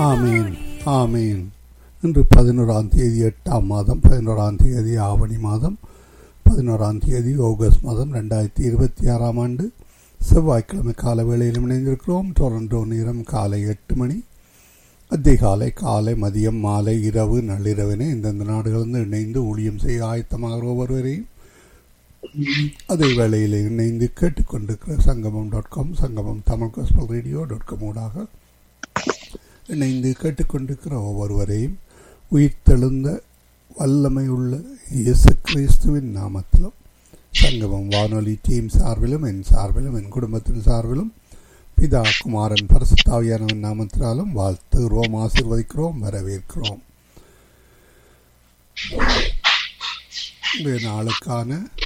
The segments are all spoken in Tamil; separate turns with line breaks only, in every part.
ஆமீன் ஆமீன் இன்று பதினோராம் தேதி எட்டாம் மாதம் பதினோராம் தேதி ஆவணி மாதம் பதினோராம் தேதி ஆகஸ்ட் மாதம் ரெண்டாயிரத்தி இருபத்தி ஆறாம் ஆண்டு செவ்வாய்க்கிழமை கால வேளையில் இணைந்திருக்கிறோம் டொரண்டோ நேரம் காலை எட்டு மணி அதிகாலை காலை மதியம் மாலை இரவு நள்ளிரவினை இந்தந்த நாடுகளிலிருந்து இணைந்து ஊழியம் செய்ய ஆயத்தமாக ஒவ்வொருவரையும் அதே வேளையில் இணைந்து கேட்டுக்கொண்டிருக்கிற சங்கமம் dot com Sangamam Tamil gospel radio dot com ஊடாக இணைந்து கேட்டுக்கொண்டிருக்கிற ஒவ்வொருவரையும் உயிர்த்தெழுந்த வல்லமை உள்ள இயேசு கிறிஸ்துவின் நாமத்திலும் சங்கமம் வானொலி டீம் சார்பிலும் என் சார்பிலும் என் குடும்பத்தின் சார்பிலும் பிதா குமாரன் பரசுத்தாவியானவன் நாமத்தினாலும் வாழ்த்துகிறோம் ஆசிர்வதிக்கிறோம் வரவேற்கிறோம் இன்றைய நாளுக்கான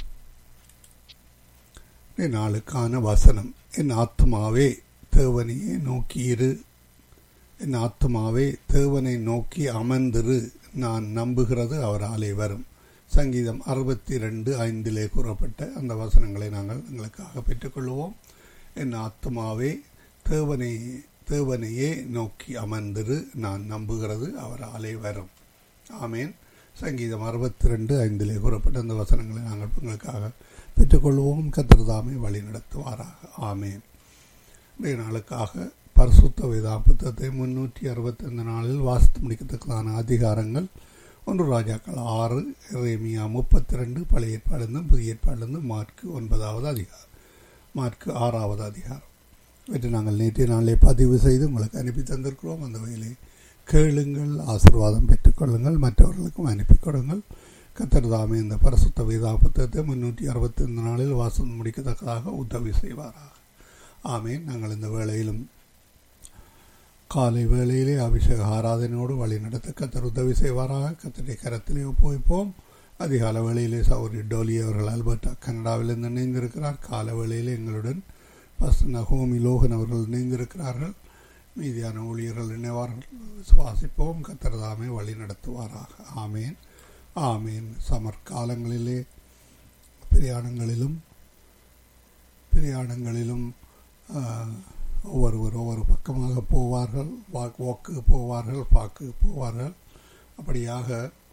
இன்றைய நாளுக்கான வசனம் என் ஆத்மாவே தேவனையே நோக்கியிரு என் ஆத்மாவே தேவனை நோக்கி அமர்ந்திரு நான் நம்புகிறது அவராலே வரும் சங்கீதம் அறுபத்தி ரெண்டு ஐந்திலே கூறப்பட்ட அந்த வசனங்களை நாங்கள் எங்களுக்காக பெற்றுக்கொள்வோம் என் ஆத்மாவே தேவனை தேவனையே நோக்கி அமர்ந்திரு நான் நம்புகிறது அவராலே வரும் ஆமேன் சங்கீதம் அறுபத்தி ரெண்டு ஐந்திலே கூறப்பட்ட அந்த வசனங்களை நாங்கள் உங்களுக்காக பெற்றுக்கொள்வோம் கத்திரதாமே வழி நடத்துவாராக ஆமேன் இன்றைய நாளுக்காக பரிசுத்த வேதா புத்தகத்தை முன்னூற்றி அறுபத்தைந்து நாளில் வாசித்து முடிக்கத்தக்கதான அதிகாரங்கள் ஒன்று ராஜாக்கள் ஆறு ரேமியா முப்பத்தி ரெண்டு பழைய ஏற்பாடுலேருந்து புதிய ஏற்பாடுலேருந்து மார்க்கு ஒன்பதாவது அதிகாரம் மார்க்கு ஆறாவது அதிகாரம் இவற்றை நாங்கள் நேற்றைய நாளிலே பதிவு செய்து உங்களுக்கு அனுப்பி தந்திருக்கிறோம் அந்த வகையிலே கேளுங்கள் ஆசிர்வாதம் பெற்றுக்கொள்ளுங்கள் மற்றவர்களுக்கும் அனுப்பி கொடுங்கள் கத்தர் தாமே இந்த பரிசுத்த வேதா புத்தகத்தை முன்னூற்றி அறுபத்தைந்து நாளில் வாசம் முடிக்கத்தக்கதாக உதவி செய்வாராக ஆமேன் நாங்கள் இந்த வேளையிலும் காலை வேளையிலே அபிஷேக ஆராதனையோடு வழி நடத்த கத்தர் உதவி செய்வாராக கத்தருடைய கரத்திலே ஒப்புவிப்போம் அதிகால வேளையிலே சௌரி டோலி அவர்கள் அல்பர்டா கனடாவிலிருந்து இணைந்திருக்கிறார் கால வேளையிலே எங்களுடன் பஸ் நகோமி லோகன் அவர்கள் இணைந்திருக்கிறார்கள் மீதியான ஊழியர்கள் இணைவார்கள் சுவாசிப்போம் கத்தர்தாமே வழி நடத்துவாராக ஆமேன் ஆமேன் சமர் காலங்களிலே பிரயாணங்களிலும் பிரயாணங்களிலும் ஒவ்வொருவர் ஒவ்வொரு பக்கமாக போவார்கள் வாக்கு வாக்கு போவார்கள் பாக்கு போவார்கள் அப்படியாக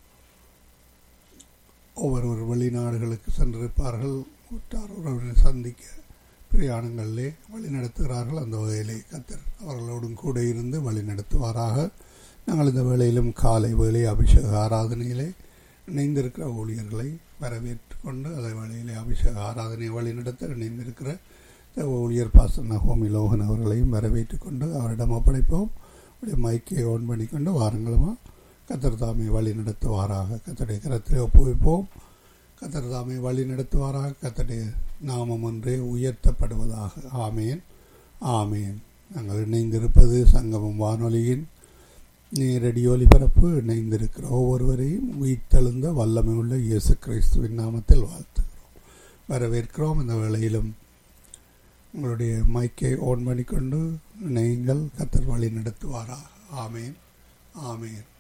ஒவ்வொருவர் வெளிநாடுகளுக்கு சென்றிருப்பார்கள் உற்றார் உறவினை சந்திக்க பிரயாணங்களிலே வழி நடத்துகிறார்கள் அந்த வகையிலே கத்தர் அவர்களோடும் கூட இருந்து வழி நடத்துவாராக நாங்கள் இந்த வேளையிலும் காலை வேலை அபிஷேக ஆராதனையிலே இணைந்திருக்கிற ஊழியர்களை வரவேற்று கொண்டு அதே வேளையிலே அபிஷேக ஆராதனை வழி நடத்த இணைந்திருக்கிற ஊழியர் பாச நகோமி லோகன் அவர்களையும் வரவேற்று கொண்டு அவரிடம் ஒப்படைப்போம் அப்படியே மைக்கை ஓன் பண்ணிக்கொண்டு வாரங்களுமா கத்தர் தாமை வழி நடத்துவாராக கத்தடைய கரத்திலே ஒப்புவிப்போம் கத்தர் தாமை வழி நடத்துவாராக கத்தடைய நாமம் ஒன்றே உயர்த்தப்படுவதாக ஆமேன் ஆமேன் நாங்கள் இணைந்திருப்பது சங்கமம் வானொலியின் நேரடி ஒலிபரப்பு இணைந்திருக்கிற ஒவ்வொருவரையும் உயிர்த்தெழுந்த வல்லமை உள்ள இயேசு கிறிஸ்துவின் நாமத்தில் வாழ்த்துகிறோம் வரவேற்கிறோம் இந்த வேளையிலும் உங்களுடைய மைக்கை ஓன் பண்ணிக்கொண்டு நீங்கள் கத்தர் வழி நடத்துவாராக ஆமேன் ஆமேன்